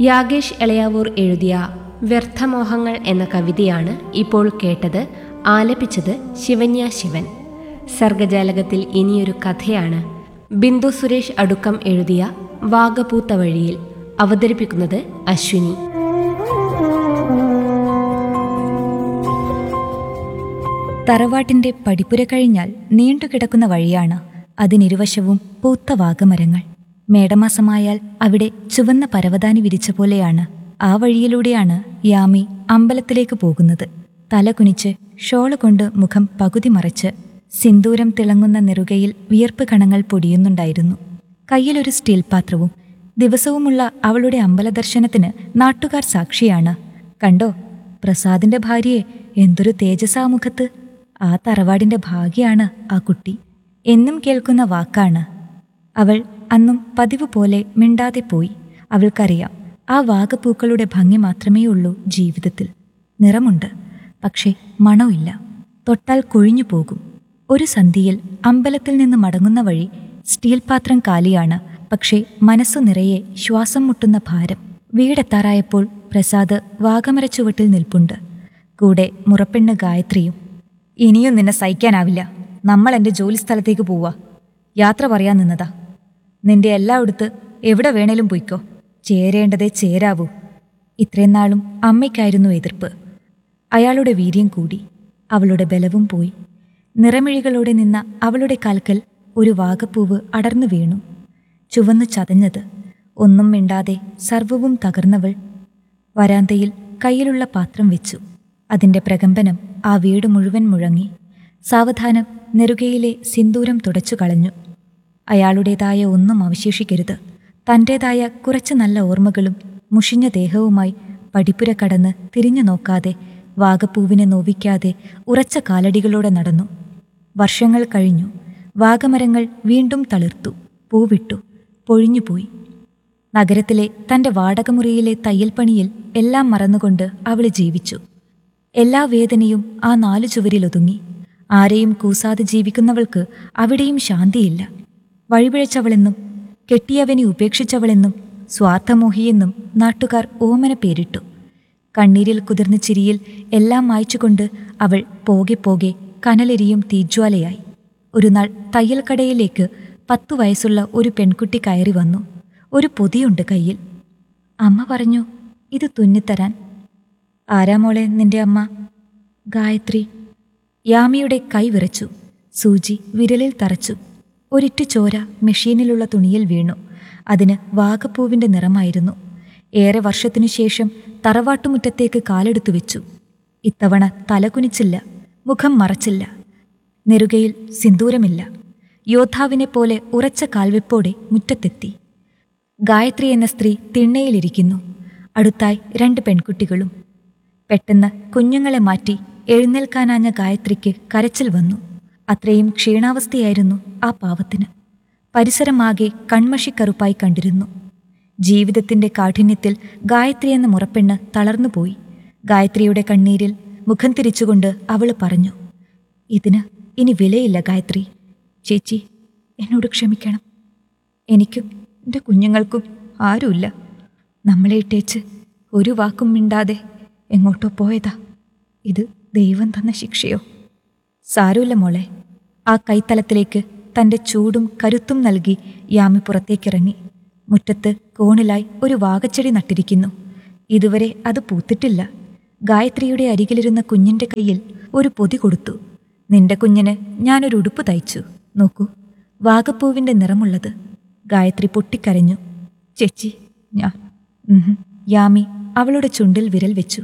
യാഗേഷ് എളയാവൂർ എഴുതിയ വ്യർത്ഥമോഹങ്ങൾ എന്ന കവിതയാണ് ഇപ്പോൾ കേട്ടത് ആലപിച്ചത് ശിവന്യ ശിവൻ സർഗജാലകത്തിൽ ഇനിയൊരു കഥയാണ് ബിന്ദു സുരേഷ് അടുക്കം എഴുതിയ വാഗപൂത്ത വഴിയിൽ അവതരിപ്പിക്കുന്നത് അശ്വിനി തറവാട്ടിന്റെ പടിപ്പുര കഴിഞ്ഞാൽ നീണ്ടുകിടക്കുന്ന വഴിയാണ് അതിനിരുവശവും പൂത്ത വാഗമരങ്ങൾ മേടമാസമായാൽ അവിടെ ചുവന്ന പരവതാനി വിരിച്ച പോലെയാണ് ആ വഴിയിലൂടെയാണ് യാമി അമ്പലത്തിലേക്ക് പോകുന്നത് തല കുനിച്ച് ഷോള് കൊണ്ട് മുഖം പകുതി മറച്ച് സിന്ദൂരം തിളങ്ങുന്ന നെറുകയിൽ വിയർപ്പ് കണങ്ങൾ പൊടിയുന്നുണ്ടായിരുന്നു കയ്യിലൊരു സ്റ്റീൽ പാത്രവും ദിവസവുമുള്ള അവളുടെ അമ്പലദർശനത്തിന് നാട്ടുകാർ സാക്ഷിയാണ് കണ്ടോ പ്രസാദിന്റെ ഭാര്യയെ എന്തൊരു തേജസാ മുഖത്ത് ആ തറവാടിന്റെ ഭാഗ്യാണ് ആ കുട്ടി എന്നും കേൾക്കുന്ന വാക്കാണ് അവൾ അന്നും പതിവ് പോലെ മിണ്ടാതെ പോയി അവൾക്കറിയാം ആ വാഗപ്പൂക്കളുടെ ഭംഗി മാത്രമേ ഉള്ളൂ ജീവിതത്തിൽ നിറമുണ്ട് പക്ഷേ മണമില്ല തൊട്ടാൽ കൊഴിഞ്ഞു പോകും ഒരു സന്ധിയിൽ അമ്പലത്തിൽ നിന്ന് മടങ്ങുന്ന വഴി സ്റ്റീൽ പാത്രം കാലിയാണ് പക്ഷേ മനസ്സു നിറയെ ശ്വാസം മുട്ടുന്ന ഭാരം വീടെത്താറായപ്പോൾ പ്രസാദ് വാഗമരച്ചുവട്ടിൽ നിൽപ്പുണ്ട് കൂടെ മുറപ്പെണ്ണ് ഗായത്രിയും ഇനിയും നിന്നെ സഹിക്കാനാവില്ല നമ്മൾ എൻ്റെ ജോലി സ്ഥലത്തേക്ക് പോവാ യാത്ര പറയാൻ നിന്നതാ നിന്റെ എല്ലായിടത്ത് എവിടെ വേണേലും പൊയ്ക്കോ ചേരേണ്ടതേ ചേരാവൂ ഇത്രയും നാളും അമ്മയ്ക്കായിരുന്നു എതിർപ്പ് അയാളുടെ വീര്യം കൂടി അവളുടെ ബലവും പോയി നിറമിഴികളോടെ നിന്ന അവളുടെ കാൽക്കൽ ഒരു വാഗപ്പൂവ് അടർന്നു വീണു ചുവന്നു ചതഞ്ഞത് ഒന്നും മിണ്ടാതെ സർവവും തകർന്നവൾ വരാന്തയിൽ കയ്യിലുള്ള പാത്രം വെച്ചു അതിന്റെ പ്രകമ്പനം ആ വീട് മുഴുവൻ മുഴങ്ങി സാവധാനം നെറുകയിലെ സിന്ദൂരം തുടച്ചു കളഞ്ഞു അയാളുടേതായ ഒന്നും അവശേഷിക്കരുത് തൻ്റേതായ കുറച്ച് നല്ല ഓർമ്മകളും മുഷിഞ്ഞ ദേഹവുമായി പടിപ്പുര കടന്ന് തിരിഞ്ഞു നോക്കാതെ വാഗപ്പൂവിനെ നോവിക്കാതെ ഉറച്ച കാലടികളോടെ നടന്നു വർഷങ്ങൾ കഴിഞ്ഞു വാഗമരങ്ങൾ വീണ്ടും തളിർത്തു പൂവിട്ടു പൊഴിഞ്ഞുപോയി നഗരത്തിലെ തന്റെ വാടകമുറിയിലെ തയ്യൽപ്പണിയിൽ എല്ലാം മറന്നുകൊണ്ട് അവൾ ജീവിച്ചു എല്ലാ വേദനയും ആ നാലു ചുവരിലൊതുങ്ങി ആരെയും കൂസാതെ ജീവിക്കുന്നവൾക്ക് അവിടെയും ശാന്തിയില്ല വഴിപിഴച്ചവളെന്നും കെട്ടിയവനെ ഉപേക്ഷിച്ചവളെന്നും സ്വാർത്ഥമോഹിയെന്നും നാട്ടുകാർ ഓമന പേരിട്ടു കണ്ണീരിൽ കുതിർന്ന ചിരിയിൽ എല്ലാം മായ്ച്ചുകൊണ്ട് അവൾ പോകെ പോകെ കനലെരിയും തീജ്വാലയായി ഒരു നാൾ തയ്യൽക്കടയിലേക്ക് പത്തു വയസ്സുള്ള ഒരു പെൺകുട്ടി കയറി വന്നു ഒരു പൊതിയുണ്ട് കയ്യിൽ അമ്മ പറഞ്ഞു ഇത് തുന്നിത്തരാൻ ആരാ മോളെ നിന്റെ അമ്മ ഗായത്രി യാമിയുടെ കൈ വിറച്ചു സൂചി വിരലിൽ തറച്ചു ഒരിറ്റു ചോര മെഷീനിലുള്ള തുണിയിൽ വീണു അതിന് വാഗപ്പൂവിന്റെ നിറമായിരുന്നു ഏറെ വർഷത്തിനു ശേഷം തറവാട്ടുമുറ്റത്തേക്ക് കാലെടുത്തു വെച്ചു ഇത്തവണ തലകുനിച്ചില്ല മുഖം മറച്ചില്ല നെറുകയിൽ സിന്ദൂരമില്ല യോദ്ധാവിനെ പോലെ ഉറച്ച കാൽവെപ്പോടെ മുറ്റത്തെത്തി ഗായത്രി എന്ന സ്ത്രീ തിണ്ണയിലിരിക്കുന്നു അടുത്തായി രണ്ട് പെൺകുട്ടികളും പെട്ടെന്ന് കുഞ്ഞുങ്ങളെ മാറ്റി എഴുന്നേൽക്കാനാഞ്ഞ ഗായത്രിക്ക് കരച്ചിൽ വന്നു അത്രയും ക്ഷീണാവസ്ഥയായിരുന്നു ആ പാവത്തിന് പരിസരമാകെ കൺമഷിക്കറുപ്പായി കണ്ടിരുന്നു ജീവിതത്തിന്റെ കാഠിന്യത്തിൽ ഗായത്രി എന്ന മുറപ്പെണ്ണ് തളർന്നുപോയി ഗായത്രിയുടെ കണ്ണീരിൽ മുഖം തിരിച്ചുകൊണ്ട് അവൾ പറഞ്ഞു ഇതിന് ഇനി വിലയില്ല ഗായത്രി ചേച്ചി എന്നോട് ക്ഷമിക്കണം എനിക്കും എൻ്റെ കുഞ്ഞുങ്ങൾക്കും ആരുമില്ല നമ്മളെ ഇട്ടേച്ച് ഒരു വാക്കും മിണ്ടാതെ എങ്ങോട്ടോ പോയതാ ഇത് ദൈവം തന്ന ശിക്ഷയോ സാരമില്ല മോളെ ആ കൈത്തലത്തിലേക്ക് തൻ്റെ ചൂടും കരുത്തും നൽകി യാമി പുറത്തേക്കിറങ്ങി മുറ്റത്ത് കോണിലായി ഒരു വാകച്ചെടി നട്ടിരിക്കുന്നു ഇതുവരെ അത് പൂത്തിട്ടില്ല ഗായത്രിയുടെ അരികിലിരുന്ന കുഞ്ഞിൻ്റെ കയ്യിൽ ഒരു പൊതി കൊടുത്തു നിന്റെ കുഞ്ഞിന് ഞാനൊരു ഉടുപ്പ് തയ്ച്ചു നോക്കൂ വാഗപ്പൂവിൻ്റെ നിറമുള്ളത് ഗായത്രി പൊട്ടിക്കരഞ്ഞു ചേച്ചി ഞാൻ ഉഹും. യാമി അവളുടെ ചുണ്ടിൽ വിരൽ വെച്ചു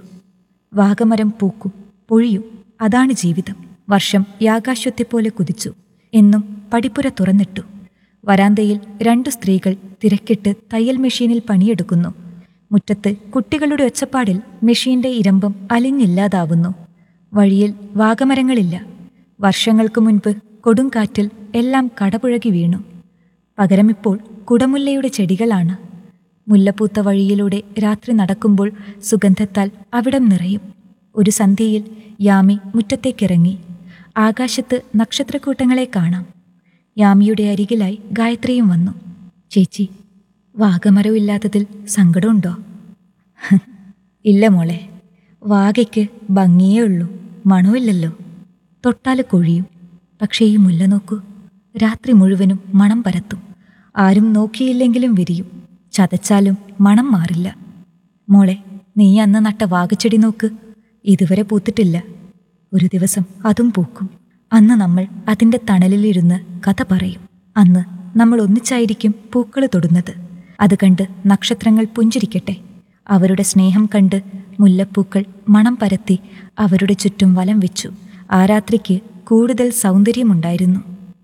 വാഗമരം പൂക്കും പൊഴിയും അതാണ് ജീവിതം വർഷം യാകാശ്വത്തെപ്പോലെ കുതിച്ചു എന്നും പടിപ്പുര തുറന്നിട്ടു വരാന്തയിൽ രണ്ടു സ്ത്രീകൾ തിരക്കിട്ട് തയ്യൽ മെഷീനിൽ പണിയെടുക്കുന്നു മുറ്റത്ത് കുട്ടികളുടെ ഒച്ചപ്പാടിൽ മെഷീന്റെ ഇരമ്പം അലിഞ്ഞില്ലാതാവുന്നു വഴിയിൽ വാഗമരങ്ങളില്ല വർഷങ്ങൾക്ക് മുൻപ് കൊടുങ്കാറ്റിൽ എല്ലാം കടപുഴകി വീണു പകരമിപ്പോൾ കുടമുല്ലയുടെ ചെടികളാണ് മുല്ലപ്പൂത്ത വഴിയിലൂടെ രാത്രി നടക്കുമ്പോൾ സുഗന്ധത്താൽ അവിടം നിറയും ഒരു സന്ധ്യയിൽ യാമി മുറ്റത്തേക്കിറങ്ങി ആകാശത്ത് നക്ഷത്രക്കൂട്ടങ്ങളെ കാണാം യാമിയുടെ അരികിലായി ഗായത്രിയും വന്നു ചേച്ചി വാഗമരമില്ലാത്തതിൽ സങ്കടമുണ്ടോ ഇല്ല മോളെ വാകയ്ക്ക് ഭംഗിയേ ഉള്ളൂ മണമില്ലല്ലോ തൊട്ടാല് കൊഴിയും പക്ഷേ ഈ മുല്ല നോക്കൂ രാത്രി മുഴുവനും മണം പരത്തും ആരും നോക്കിയില്ലെങ്കിലും വിരിയും ചതച്ചാലും മണം മാറില്ല മോളെ നീ അന്ന് നട്ട വാകച്ചെടി നോക്ക് ഇതുവരെ പൂത്തിട്ടില്ല ഒരു ദിവസം അതും പൂക്കും അന്ന് നമ്മൾ അതിൻ്റെ തണലിലിരുന്ന് കഥ പറയും അന്ന് നമ്മൾ ഒന്നിച്ചായിരിക്കും പൂക്കൾ തൊടുന്നത് അത് കണ്ട് നക്ഷത്രങ്ങൾ പുഞ്ചിരിക്കട്ടെ അവരുടെ സ്നേഹം കണ്ട് മുല്ലപ്പൂക്കൾ മണം പരത്തി അവരുടെ ചുറ്റും വലം വെച്ചു ആ രാത്രിക്ക് കൂടുതൽ സൗന്ദര്യമുണ്ടായിരുന്നു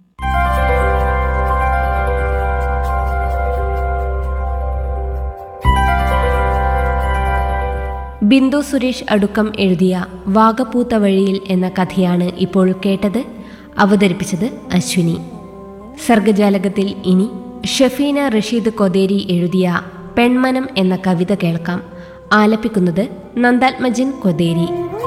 ബിന്ദു സുരേഷ് അടുക്കം എഴുതിയ വാഗപ്പൂത്ത വഴിയിൽ എന്ന കഥയാണ് ഇപ്പോൾ കേട്ടത് അവതരിപ്പിച്ചത് അശ്വിനി സർഗജാലകത്തിൽ ഇനി ഷഫീന റഷീദ് കൊതേരി എഴുതിയ പെൺമനം എന്ന കവിത കേൾക്കാം ആലപിക്കുന്നത് നന്ദാത്മജൻ കൊതേരി